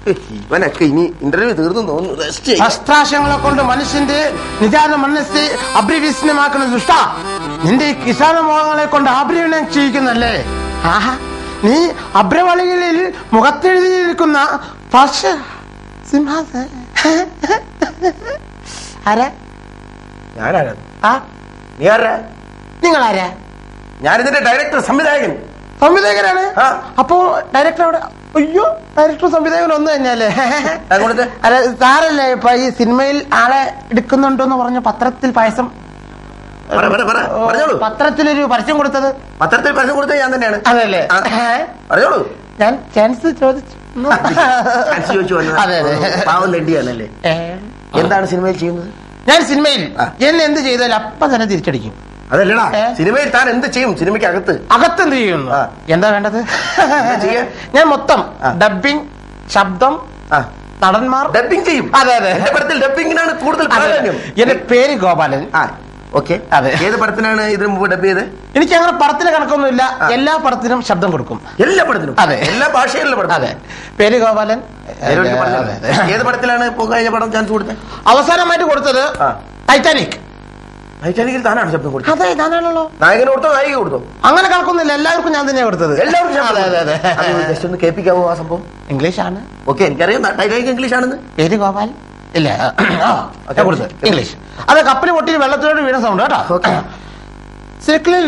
ഇവനൊക്കെ ഇനി ഇന്റർവ്യൂ തീർന്നു തോന്നുന്നു റെസ്റ്റ് ചെയ്യാം അസ്ത്രാശയങ്ങളെ കൊണ്ട് മനുഷ്യന്റെ നിജാന മനസ്സ് അഭിവിസ്നമാക്കുന്ന ദുഷ്ട നിന്റെ ഈ കിസാന മോഹങ്ങളെ കൊണ്ട് ആഭ്രവണം ചെയ്യിക്കുന്നല്ലേ ആഹാ നീ അഭ്രവളികളിൽ മുഖത്തെഴുതിയിരിക്കുന്ന പക്ഷ സിംഹാസ ആരാ ഞാനാരാ ആ നീ ആരാ നിങ്ങളാരാ ഞാനിതിന്റെ ഡയറക്ടർ സംവിധായകൻ സംവിധായകനാണ് ആ. അപ്പോ ഡയറക്ടർ അവിടെ അയ്യോ ഡയറക്ടർ സംവിധായകൻ ഒന്ന് തന്നെയല്ലേ അങ്ങോട്ട് അല്ല സാറല്ലേ ഇപ്പൊ ഈ സിനിമയിൽ ആളെ എടുക്കുന്നുണ്ടെന്ന് പറഞ്ഞ പത്രത്തിൽ പായസം പറ, പറ, പറ. ഓ, പറഞ്ഞോളൂ. പത്രത്തിലൊരു പരസ്യം കൊടുത്തത് പത്രത്തിൽ പരസ്യം കൊടുത്തത് ഞാൻ തന്നെയാണ് അതല്ലേ ആ. പറഞ്ഞോളൂ ഞാൻ ചാൻസ് ചോദിച്ചു ചാൻസ് ചോദിച്ചു വന്നത് അതെ അതെ പാവം തെണ്ടിയാണല്ലേ ഏ. എന്താണ് സിനിമയിൽ ചെയ്യുന്നത് ഞാൻ സിനിമയിൽ ആ. എന്നെ എന്ത് ചെയ്താലും അപ്പൊ തന്നെ തിരിച്ചടിക്കും അതല്ലടാ ഏ? സിനിമയിൽ താൻ എന്ത് ചെയ്യും സിനിമയ്ക്ക് അകത്ത് അകത്തെന്ത് ചെയ്യുന്നു ആ. എന്താ വേണ്ടത് ചെയ്യാ? ഞാൻ മൊത്തം ആ. ഡബിങ് ശബ്ദം ആ നടന്മാർ ഡബിങ് ചെയ്യും അതെ, അതെ. എന്റെ പടത്തിൽ ഡബിങ്ങിനാണ് കൂടുതൽ അതെ. പ്രാധാന്യം എന്റെ പേര് ഗോപാലൻ ആ ഓക്കെ അതെ. ഏത് പടത്തിനാണ് ഇതിനു മുമ്പ് ഡബ് ചെയ്ത് എനിക്ക് അങ്ങനെ പടത്തിന് കണക്കൊന്നുമില്ല ആ. എല്ലാ പടത്തിനും ശബ്ദം കൊടുക്കും എല്ലാ പടത്തിനും അതെ. എല്ലാ ഭാഷയിലുള്ള പടം അതെ പേര് ഗോപാലൻ നേരൊരു പടം അതെ, തന്നെ. അതെ. ഏത് പടത്തിലാണ് ഇപ്പൊ കഴിഞ്ഞ പടം ചാൻസ് കൊടുത്തത് അവസാനമായിട്ട് കൊടുത്തത് ആ. ടൈറ്റാനിക് ടൈറ്റാനിക്കിൽ താനാണ് ശബ്ദം കൊടുത്തത് അതെ ഞാനാണല്ലോ നായകന് കൊടുത്തോ നായിക കൊടുത്തോ അങ്ങനെ കണക്കൊന്നുമില്ല എല്ലാവർക്കും ഞാൻ തന്നെയാണ് കൊടുത്തത് എല്ലാവർക്കും ശബ്ദം അതെ അതെ കൊടുത്തു. അതെ അത് ജസ്റ്റ് ഒന്ന് കേൾപ്പിക്കാവോ ആ സംഭവം ഇംഗ്ലീഷ് ആണ് ഓക്കെ എനിക്കറിയാം ടൈറ്റാനിക് ഇംഗ്ലീഷ് ആണെന്ന് പേര് ഗോപാൽ ഇല്ല ആ, ഞാൻ കൊടുത്തത് ഇംഗ്ലീഷ് അത് കപ്പൽ പൊട്ടി വെള്ളത്തിലോട്ട് വീണ സൗണ്ട് കേട്ടോ ഓക്കെ സിക്കിളിൽ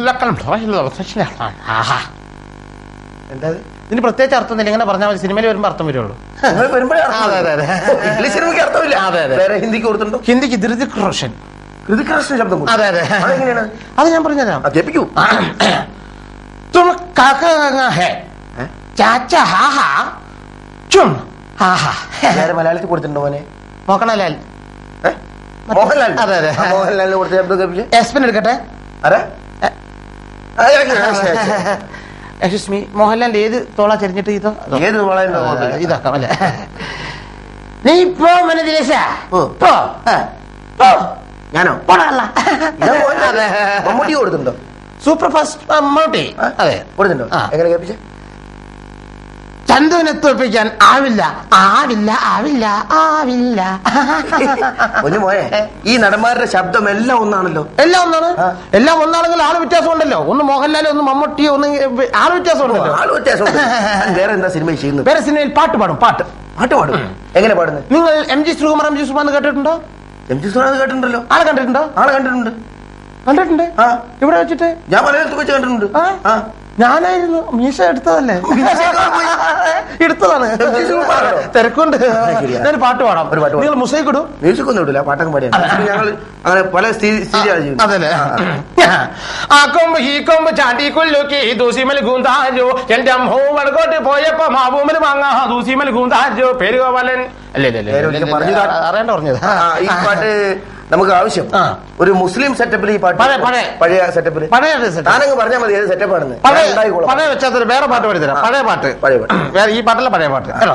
ആഹാ എന്താ ഇത്? ഇതിന് പ്രത്യേകിച്ച് അർത്ഥമൊന്നുമില്ല ഇങ്ങനെ പറഞ്ഞാൽ മതി സിനിമയിൽ വരുമ്പോൾ അർത്ഥം വരുള്ളൂ നിങ്ങൾ വരുമ്പോഴേ അർത്ഥം അതെ, അതെ, അതെ. ഓ, ഇംഗ്ലീഷ് സിനിമയ്ക്ക് അർത്ഥമില്ല അതെ, അതെ. വേറെ ഹിന്ദിക്ക് കൊടുത്തിട്ടുണ്ടോ ഹിന്ദിക്ക് ധൃതിക് റോഷൻ ഹൃതിക് റോഷൻ ശബ്ദം കൊടുത്തു. അതെ അതെ അതെങ്ങനെയാണ് അത് ഞാൻ പറഞ്ഞുതരാം ആ, കേൾപ്പിക്കൂ തും കാക്ക ഹേ ഏ? ചാച്ച ഹാ ഹാ ചും ഹാ ഹാ വേറെ മലയാളത്തിൽ കൊടുത്തിട്ടുണ്ടോ മോനെ മോക്കണലാൽ ഏ? മോഹൻലാൽ അതെ, അതെ. ആ, മോഹൻലാലിന് കൊടുത്ത ശബ്ദം കേൾപ്പിച്ചേ എസ്പിൻ എടുക്കട്ടെ ആരാ ഏ. ആ, ഇറങ്ങി. ആ, ശരി, ശരി. എക്സ്ക്യൂസ് മീ മോഹൻലാലിന്റെ ഏത് തോള ചെരിഞ്ഞിട്ട് ഇതോ അതോ? ഏത് വളരെ ആ, ഇതാക്കാം അല്ലേ നീ പോ മനദിലേശ ഓ. പോ ആ, പോ ഞാനോ പോണല്ല ഇതാ മോഹൻലാൽ. മമ്മൂട്ടി കൊടുത്തിട്ടുണ്ടോ സൂപ്പർ ഫാസ്റ്റ് മമ്മൂട്ടി ആ? അതെ കൊടുത്തിട്ടുണ്ടോ ആ. എങ്ങനെ കേൾപ്പിച്ചേ ചന്തുവിനെ തോൽപ്പിക്കാൻ ആവില്ല ആവില്ല ആവില്ല ആവില്ല ഒന്ന് മോനെ ഈ നടന്മാരുടെ ശബ്ദം എല്ലാം ഒന്നാണല്ലോ എല്ലാം ഒന്നാണ് ആ. എല്ലാം ഒന്നാണെങ്കിൽ ആള് വ്യത്യാസം ഉണ്ടല്ലോ ഒന്ന് മോഹൻലാൽ ഒന്ന് മമ്മൂട്ടിയോ ഒന്ന് ആള് വ്യത്യാസം ഉണ്ടല്ലോ ആള് വ്യത്യാസമുണ്ട് ഞാൻ വേറെ എന്താ സിനിമ ചെയ്യുന്നത് വേറെ സിനിമയിൽ പാട്ട് പാടും പാട്ട് പാട്ട് പാടും എങ്ങനെ പാടുന്നത് നിങ്ങൾ M G Sreekumar M G സുമാന്ന് കേട്ടിട്ടുണ്ടോ എം ജി സുനാഥ് കേട്ടിട്ടുണ്ടല്ലോ ആളെ കണ്ടിട്ടുണ്ടോ ആളെ കണ്ടിട്ടുണ്ട് കണ്ടിട്ടുണ്ട് ആ. ഇവിടെ വെച്ചിട്ട് ഞാൻ മലയാളത്തിൽ വെച്ച് കണ്ടിട്ടുണ്ട് ആ? ആ. ഞാനായിരുന്നു മീശ എടുത്തതല്ലേ പോയി. എടുത്തതാണ് എം ജി ശ്രീകുമാറാണോ? തിരക്കുണ്ട് ശരിയാ. ഞാൻ പാട്ട് പാടാം ഒരു പാട്ട് പാടാം. നിങ്ങൾ മുസൈക്ക് ഇടും മ്യൂസിക് ഒന്നും ഇടില്ല പാട്ടൊക്കെ പാടിയാണ് ഞങ്ങൾ അങ്ങനെ പല സ്ഥിതി സ്ഥിതിയാണ് ചെയ്യുന്നത് അതല്ലേ ആ കൊമ്പ് ഈ കൊമ്പ് ചാണ്ടി കൊല്ലുക്കി ദൂസിമൽ ഗൂന്താജോ എന്റെ അമ്മോ വടക്കോട്ട് പോയപ്പോ മാവൂമൽ വാങ്ങാ ദൂസിമൽ ഗൂന്താജോ പേര് ഗോപാലൻ അല്ലേ അല്ലേ, അല്ലേ പേര് ഒരിക്കൽ പറഞ്ഞു താ- അറിയണ്ട പറഞ്ഞത് ആ, ഈ പാട്ട് നമുക്ക് ആവശ്യം ആ. ഒരു മുസ്ലിം സെറ്റപ്പിൽ ഈ പാട്ട് പഴയ, പഴയ. പഴയ സെറ്റപ്പിൽ പഴയ set. താനങ്ങ് പറഞ്ഞാൽ മതി ഏത് സെറ്റപ്പ് ആണെന്ന് പഴയ ഞാൻ ഉണ്ടാക്കിക്കോളാം. പഴയ വെച്ചാൽ വേറെ പാട്ട് പാടി തരാം പഴയ പാട്ട് പഴയ പാട്ട്. വേറെ ഈ പാട്ടല്ല പഴയ പാട്ട് കേട്ടോ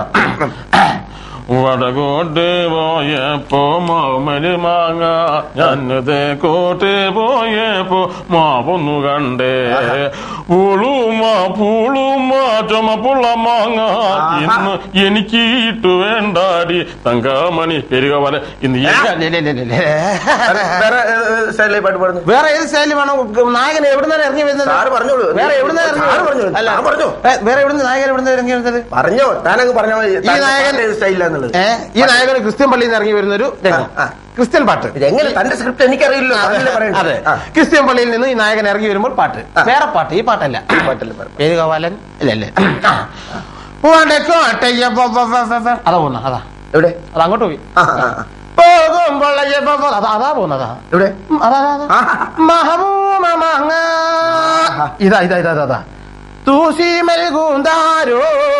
വടകോട്ട് പോയപ്പോ മാമല് മാങ്ങ ഞാനത് കോട്ട് പോയപ്പോ മാവൊന്നു കണ്ടേ പുളുമ പുളുമ ചുമപ്പുള്ള മാങ്ങ ഇന്ന് എനിക്ക് ഇട്ടു വേണ്ടാടി തങ്കമണി പെരുക പോലെ ഇന്ന് ഈ ഇല്ല, ഇല്ല, ഇല്ല, ഇല്ല, ഇല്ല. വേറെ- വേറെ സ്റ്റൈലിൽ പാട്ട് പാടുന്നു വേറെ ഏത് സ്റ്റൈലിൽ വേണം നായകൻ എവിടുന്നാണ് ഇറങ്ങി വരുന്നത് സാറ് പറഞ്ഞോളൂ. വേറെ എവിടുന്ന ഇറങ്ങി സാറ് പറഞ്ഞോളൂ. അല്ല സാറ് പറഞ്ഞോ. വേ- വേറെ എവിടുന്ന് നായകൻ എവിടുന്ന് ഇറങ്ങി വരുന്നത് പറഞ്ഞോ താനങ്ങ് പറഞ്ഞാൽ മതി ഈ നായകൻ സ്റ്റൈലാന്നുള്ളത് ഏ ഈ നായകൻ ക്രിസ്ത്യൻ പള്ളിയിൽ നിന്ന് ഇറങ്ങി വരുന്ന ഒരു രംഗം ആ, ആ. ക്രിസ്ത്യൻ പാട്ട് ഇതെങ്ങനെ തന്റെ സ്ക്രിപ്റ്റ് എനിക്കറിയില്ലോ താനല്ലേ പറയണ്ടേ? അതെ ആ, ക്രിസ്ത്യൻ പള്ളിയിൽ നിന്ന് ഈ നായകൻ ഇറങ്ങി വരുമ്പോൾ പാട്ട് ആ. വേറെ പാട്ട് ഈ പാട്ടല്ല ഈ പാട്ടല്ലേ പറ പേര് ഗോപാലൻ ഇല്ല അല്ലേ വടക്കോട്ടയ്യ ബ- ബ- ബ- ബ- ബ- അതാ പോകുന്ന അതാ എവിടെ അത് അങ്ങോട്ട് പോയി ആ, ആ, ആ. പോകുമ്പോൾ അയ്യ ബ- ബ- അതാ അതാ പോകുന്നതാ എവിടെ അതാ അതാ, അതാ ആ. മഹബൂബ മങ്ങ ഇതാ ഇതാ ഇതാ ഇതാ, ഇതാ തൂസി മെൽകൂന്താരോ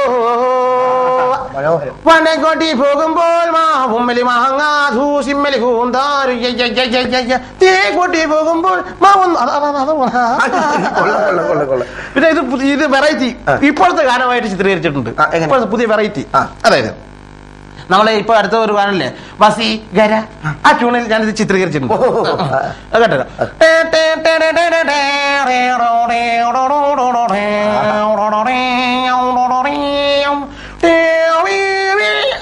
മനോഹരം വനക്കൊട്ടി പോകുമ്പോൾ മാവുമ്മലി മാങ്ങ തൂസിമ്മലി കൂന്താരു തീ കൊട്ടി പോകുമ്പോൾ മാവും അതാ, അതാ, അതാ, അതാ. കൊള്ളാം കൊള്ളാം കൊള്ളാം കൊള്ളാം പിന്നെ ഇത് പുതിയ- ഇത് വെറൈറ്റി ആ. ഇപ്പോഴത്തെ ഗാനമായിട്ട് ചിത്രീകരിച്ചിട്ടുണ്ട് ആ, എങ്ങനെ? ഇപ്പോഴത്തെ പുതിയ വെറൈറ്റി ആ. അതായത് നമ്മളെ ഇപ്പൊ അടുത്ത ഒരു ഗാനല്ലേ വസി ഗര ആ ട്യൂണിൽ ഞാനിത് ചിത്രീകരിച്ചിട്ടുണ്ട് ഓ, ഓ, ഓ. അത് കേട്ടോ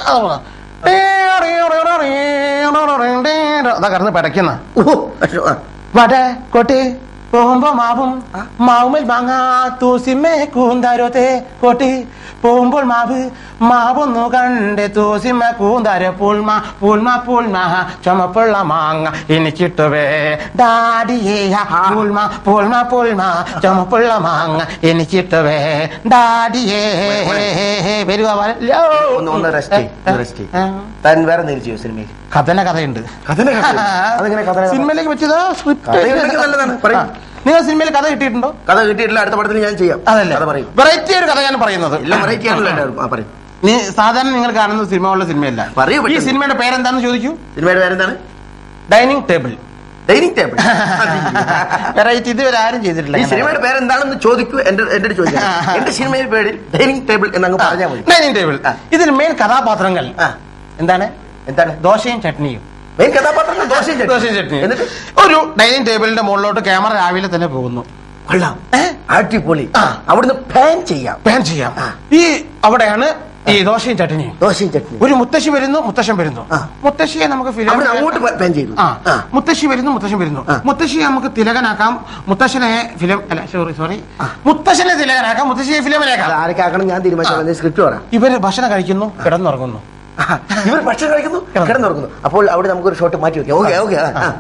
അതാ കറന്ന് പടയ്ക്കുന്ന ഓ അയ്യോ, ആ. വട കോട്ടെ പോകുമ്പോ മാവും മാവുമേൽ മാങ്ങ തൂസിമേ കൂന്താരോത്തെ കോട്ടെ പോകുമ്പോൾ മാവ് മാവൊന്നു കണ്ട് തൂസിമ കൂന്താര പൂൾമ പൂൾമ പൂൾമ ചുമപ്പുള്ള മാങ്ങ എനിക്കിട്ടുവേ ഡാഡിയേ പൂൾമ പൂൾമ പൂൾമ ചുമപ്പുള്ള മാങ്ങ എനിക്കിട്ടുവേ ഡാഡിയേ വരുക ഒന്ന് ഒന്ന് റെസ്റ്റ് ചെയ്യ് റെസ്റ്റ് ചെയ്യ്. താൻ വേറെ എന്തെങ്കിലും ചെയ്യോ സിനിമയിൽ കഥന കഥയുണ്ട് കഥനെ അതെങ്ങനെ കഥ സിനിമയിലേക്ക് പറ്റിയതാ കഥയുണ്ടെങ്കിൽ നല്ലതാണ്. പറയൂ. നിങ്ങൾ സിനിമയിൽ കഥ കിട്ടിയിട്ടുണ്ടോ കഥ കിട്ടിയിട്ടില്ല അടുത്ത പടത്തിൽ ഞാൻ ചെയ്യാം അതല്ലേ കഥ പറയും വെറൈറ്റി ഒരു കഥ ഞാൻ പറയുന്നത് എല്ലാം വെറൈറ്റി ആണല്ലോ എല്ലാവരും ആ പറയും നീ സാധാരണ നിങ്ങൾ കാണുന്ന സിനിമകളുടെ സിനിമയല്ല പറയൂ ഈ പെട്ടെന്ന്. സിനിമയുടെ പേരെന്താന്ന് ചോദിക്കൂ സിനിമയുടെ പേരെന്താണ് dining table dining table variety ഇതുവരെ ആരും ചെയ്തിട്ടില്ല ഈ സിനിമയുടെ പേരെന്താണെന്ന് ചോദിക്കൂ എന്റെ എന്റെ അടുത്ത് ചോദിക്കാം എന്റെ സിനിമയുടെ പേരിൽ ഡൈനിങ് ടേബിൾ എന്നങ്ങ് പറഞ്ഞാൽ മതി ഡൈനിങ് ടേബിൾ ആ. ഇതിൽ മെയിൻ കഥാപാത്രങ്ങൾ ആ. എന്താണ് എന്താണ് ദോശയും ചട്നിയും മെയിൻ കഥാപാത്രങ്ങൾ ദോശയും ചട്നി. ദോശയും ചട്നിയും എന്നിട്ട് ഒരു ഡൈനിങ് ടേബിളിന്റെ മുകളിലോട്ട് ക്യാമറ രാവിലെ തന്നെ പോകുന്നു കൊള്ളാം ഏ? അടിപൊളി ആ. അവിടുന്ന് പാൻ ചെയ്യാം പാൻ ചെയ്യാം ആ. ഈ അവിടെയാണ് ഈ ദോശയും ചട്നിയും ദോശയും ചട്നി ഒരു മുത്തശ്ശി വരുന്നു മുത്തശ്ശൻ വരുന്നു ആ. മുത്തശ്ശിയെ നമുക്ക് ഫിലിം അവിടെ അങ്ങോട്ട് പാൻ ചെയ്തു ആ ആ. മുത്തശ്ശി വരുന്നു മുത്തശ്ശൻ വരുന്നു ആ. മുത്തശ്ശിയെ നമുക്ക് തിലകനാക്കാം മുത്തശ്ശനെ ഫിലിം അല്ല സോറി സോറി മുത്തശ്ശനെ തിലകനാക്കാം മുത്തശ്ശിയെ അത് ഫിലിമിനാക്കാം ആരൊക്കെയാക്കണം ഞാൻ തീരുമാനിച്ചു സ്ക്രിപ്റ്റ് പറ ഇവര് ഭക്ഷണം കഴിക്കുന്നു കിടന്നുറങ്ങുന്നു ഇവർ ഭക്ഷണം കഴിക്കുന്നു കിടന്നുറങ്ങുന്നു അപ്പോൾ അവിടെ നമുക്കൊരു ഷോട്ട് മാറ്റി വെക്കാം ഓക്കെ ഓക്കെ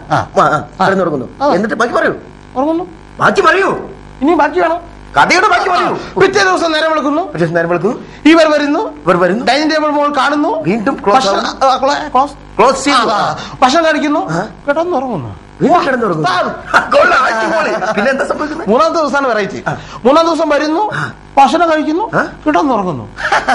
ആ. കിടന്നുറങ്ങുന്നു ആ. എന്നിട്ട് ബാക്കി പറയൂ ഉറങ്ങുന്നു ബാക്കി പറയൂ ഇനി ബാക്കി വേണം കഥയുടെ ബാക്കി പറയൂ പിറ്റേ ദിവസം നേരം വിളിക്കുന്നു പക്ഷേ നേരം വിളിക്കുന്നു ഇവർ വരുന്നു ഇവർ വരുന്നു ഡൈനിങ് ടേബിൾ മോൾ കാണുന്നു വീണ്ടും close ഭക്ഷണം- ആവുന്നു. ആ, clo- close. ക്ലോസ് ആ, ചെയ്തു ആ. ഭക്ഷണം കഴിക്കുന്നു ആ. കിടന്നുറങ്ങുന്നു വീണ്ടും കിടന്നുറങ്ങുന്നു ആ. കൊള്ളാം, അടിപൊളി. പിന്നെ എന്താ സംഭവിക്കുന്നത് മൂന്നാം ദിവസമാണ് വെറൈറ്റി മൂന്നാം ദിവസം വരുന്നു ഭക്ഷണം കഴിക്കുന്നു ആ. കിടന്നുറങ്ങുന്നു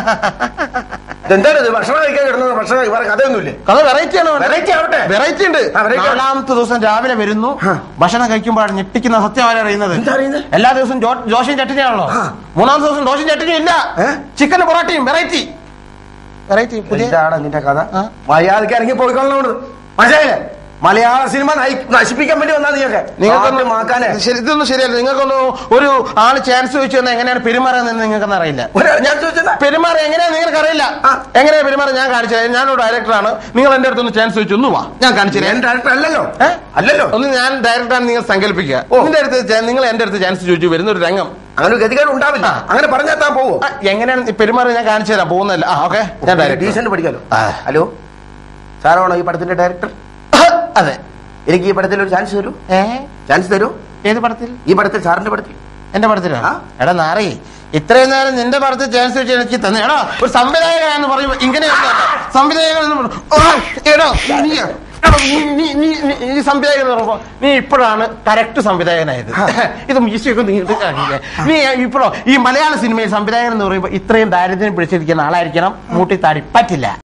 എന്താണ് ഇത് ഭക്ഷണം കഴിക്കാൻ കിടന്നത് ഭക്ഷണം ഇവരെ കഥയൊന്നുമില്ലേ കഥ വെറൈറ്റി ആണ് വെറൈറ്റി ആവട്ടെ വെറൈറ്റി ഉണ്ട് ആ, variety ആണ്. നാലാമത്തെ ദിവസം രാവിലെ വരുന്നു ആ. ഭക്ഷണം കഴിക്കുമ്പോഴാണ് ഞെട്ടിക്കുന്ന സത്യം അവരെ അറിയുന്നത് എന്താ അറിയുന്നത്? എല്ലാ ദിവസവും ജോ- ദോശയും ചട്ടിനിയാണല്ലോ ആ. മൂന്നാം ദിവസം ദോശയും ചട്ടിനിയും ഇല്ല ഏ? ചിക്കൻ പൊറോട്ടയും വെറൈറ്റി വെറൈറ്റി പുതിയ എന്താണ് നിന്റെ കഥ ആ. മലയാളിക്ക് ഇറങ്ങി പോയിക്കൊള്ളണോട് മനസ്സിലായില്ലേ മലയാള സിനിമ നയി- നശിപ്പിക്കാൻ വേണ്ടി വന്നാ നീയൊക്കെ നിങ്ങൾക്കൊന്നും മാക്കാനെ ശരി ഇതൊന്നും ശരിയല്ല നിങ്ങൾക്കൊന്നും ഒരു ആള് ചാൻസ് ചോദിച്ചു തന്നാൽ എങ്ങനെയാണ് പെരുമാറുന്നത് നിങ്ങൾക്കൊന്നും അറിയില്ല ഒരു- ഞാൻ ചോദിച്ചതാ പെരുമാറി എങ്ങനെയാ നിങ്ങൾക്ക് അറിയില്ല ആ. എങ്ങനെയാ പെരുമാറി ഞാൻ കാണിച്ചു തരാം. ഞാനൊരു ഡയറക്ടറാണ് നിങ്ങൾ എന്റെ അടുത്തൊന്ന് ചാൻസ് ചോദിച്ചു ഒന്ന് വാ ഞാൻ കാണിച്ചു ഞാൻ തരാം ഡയറക്ടർ അല്ലല്ലോ ഏ? അല്ലല്ലോ ഒന്ന് ഞാൻ ഡയറക്ടറാണ് നിങ്ങൾ സങ്കല്പിക്കുക ഓ. നിന്റെ അടുത്ത് ചാ- നിങ്ങൾ എന്റെ അടുത്ത് ചാൻസ് ചോദിച്ചു വരുന്ന ഒരു രംഗം അങ്ങനെ ഒരു ഗതികേട് ഉണ്ടാവില്ല ആ. അങ്ങനെ പറഞ്ഞാൽ താൻ പോവോ ആ, എങ്ങനെയാണ് ഈ പെരുമാറി ഞാൻ കാണിച്ചു തരാം പോകുന്നില്ല ആ ഓക്കെ ഞാൻ ഡയറക്ടർ ഡീസന്റ് പഠിക്കാലോ ആ. ഹലോ സാറാണോ ഈ പടത്തിന്റെ ഡയറക്ടർ അതെ എനിക്ക് ഈ പടത്തിൽ ഒരു ചാൻസ് തരൂ ഏ ചാൻസ് തരൂ ഏത് പടത്തിൽ ഈ പടത്തിൽ സാറിന്റെ പടത്തിൽ എന്റെ പടത്തിലോ ആ. എടാ നാറി ഇത്രയും നേരം നിന്റെ പടത്തിൽ ചാൻസ് വെച്ച് എനിക്ക് തന്നെ എടാ ഒരു സംവിധായകനാന്ന് പറയുമ്പോ ഇങ്ങനെയൊന്നും അല്ല. സംവിധായകൻ എന്ന് പറയുമ്പോ, ഓ, എടോ, നീ എടോ, നീ- നീ- നീ- നീ- നീ സംവിധായകൻ എന്ന് പറയുമ്പോ നീ ഇപ്പോഴാണ് കറക്റ്റ് സംവിധായകനായത് ഇത് മ്യൂസിക് നീ ഇത് കാണില്ലേ? നീ ഇപ്പോഴോ ഈ മലയാള സിനിമയിൽ സംവിധായകൻ എന്ന് പറയുമ്പോ ഇത്രയും ദാരിദ്ര്യം പിടിച്ചിരിക്കുന്ന ആളായിരിക്കണം മൂട്ടി താടി പറ്റില്ല